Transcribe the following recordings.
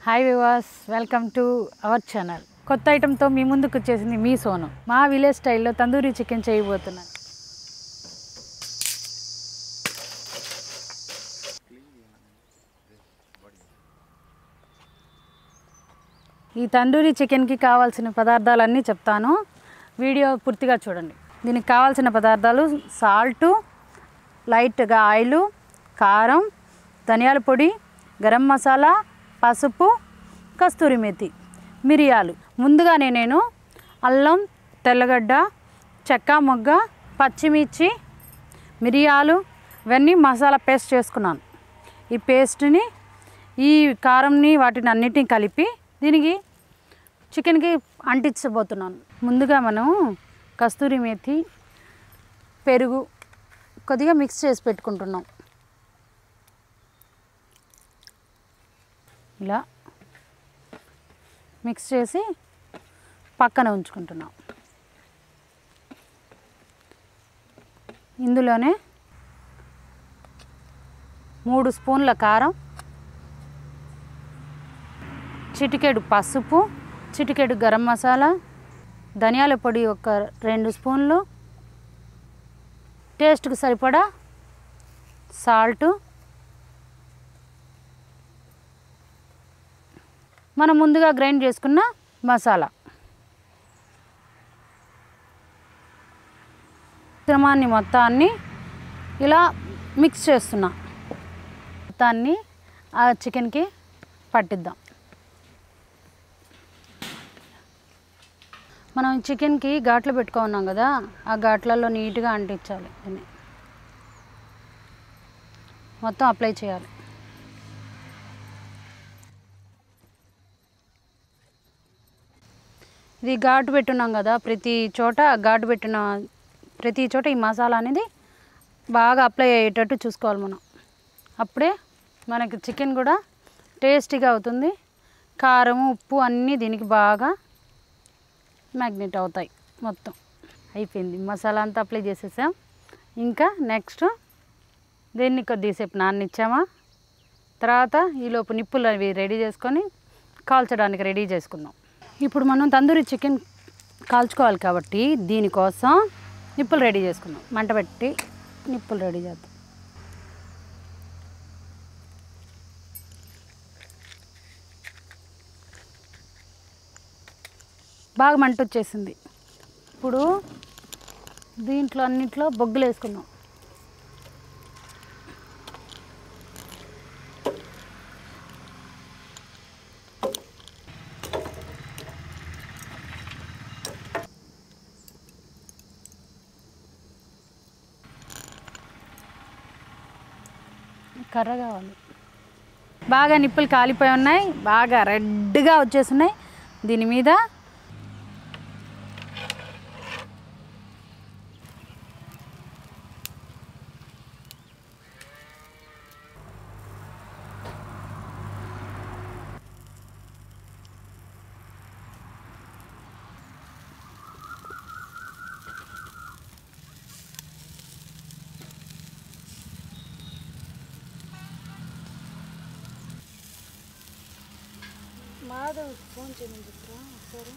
Hi వివాస్ welcome to our channel కొత్త ఐటెంతో మీ ముందుకు వచ్చేసింది మీ సోను మా విలేజ్ స్టైల్లో తందూరి చికెన్ చేయబోతున్నాను ఈ తందూరి చికెన్కి కావాల్సిన పదార్థాలన్నీ చెప్తాను వీడియో పూర్తిగా చూడండి దీనికి కావాల్సిన పదార్థాలు సాల్టు లైట్గా ఆయిలు కారం ధనియాల పొడి గరం మసాలా పసుపు కస్తూరి మెతి మిరియాలు ముందుగానే నేను అల్లం తెల్లగడ్డ చెక్క మొగ్గ పచ్చిమిర్చి మిరియాలు ఇవన్నీ మసాలా పేస్ట్ చేసుకున్నాను ఈ పేస్ట్ని ఈ కారంని వాటిని అన్నిటిని కలిపి దీనికి చికెన్కి అంటించబోతున్నాను ముందుగా మనం కస్తూరి మేతి పెరుగు కొద్దిగా మిక్స్ చేసి పెట్టుకుంటున్నాం ఇలా మిక్స్ చేసి పక్కన ఉంచుకుంటున్నాం ఇందులోనే మూడు స్పూన్ల కారం చిటికెడు పసుపు చిటికెడు గరం మసాలా ధనియాల పొడి ఒక రెండు స్పూన్లు టేస్ట్కి సరిపడా సాల్టు మనం ముందుగా గ్రైండ్ చేసుకున్న మసాలా క్రమాన్ని మొత్తాన్ని ఇలా మిక్స్ చేస్తున్నా మొత్తాన్ని ఆ చికెన్కి పట్టిద్దాం మనం చికెన్కి ఘాట్లు పెట్టుకున్నాం కదా ఆ ఘాట్లలో నీట్గా అంటించాలి దీన్ని మొత్తం అప్లై చేయాలి ఇది ఘాటు పెట్టున్నాం కదా ప్రతి చోట ఘాటు పెట్టిన ప్రతి చోట ఈ మసాలా అనేది బాగా అప్లై అయ్యేటట్టు చూసుకోవాలి మనం అప్పుడే మనకి చికెన్ కూడా టేస్టీగా అవుతుంది కారం ఉప్పు అన్నీ దీనికి బాగా మ్యాగ్నెట్ అవుతాయి మొత్తం అయిపోయింది మసాలా అంతా అప్లై చేసేసాం ఇంకా నెక్స్ట్ దీన్ని కొద్దిసేపు నాననిచ్చామా తర్వాత ఈలోపు నిప్పులు అవి రెడీ చేసుకొని కాల్చడానికి రెడీ చేసుకుందాం ఇప్పుడు మనం తందూరి చికెన్ కాల్చుకోవాలి కాబట్టి దీనికోసం నిప్పులు రెడీ చేసుకుందాం మంట పెట్టి నిప్పులు రెడీ చేద్దాం బాగా మంట వచ్చేసింది ఇప్పుడు దీంట్లో అన్నింటిలో బొగ్గులు వేసుకుందాం కర్ర కావాలి బాగా నిప్పులు కాలిపోయి ఉన్నాయి బాగా రెడ్గా వచ్చేస్తున్నాయి దీని మీద మాధవ్ ఫోన్ చేయమని చెప్తారా సరే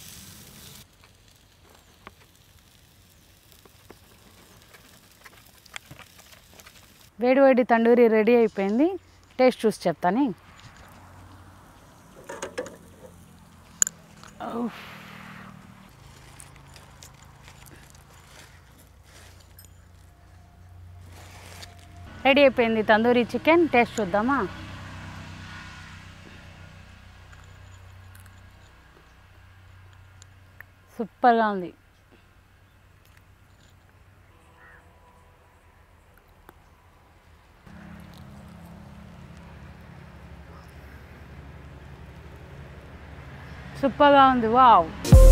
వేడి వేడి తండూరి రెడీ అయిపోయింది టేస్ట్ చూసి చెప్తాను ఉఫ్. రెడీ అయిపోయింది తందూరి చికెన్ టేస్ట్ చూద్దామా సూపర్గా ఉంది సూపర్గా ఉంది వావ్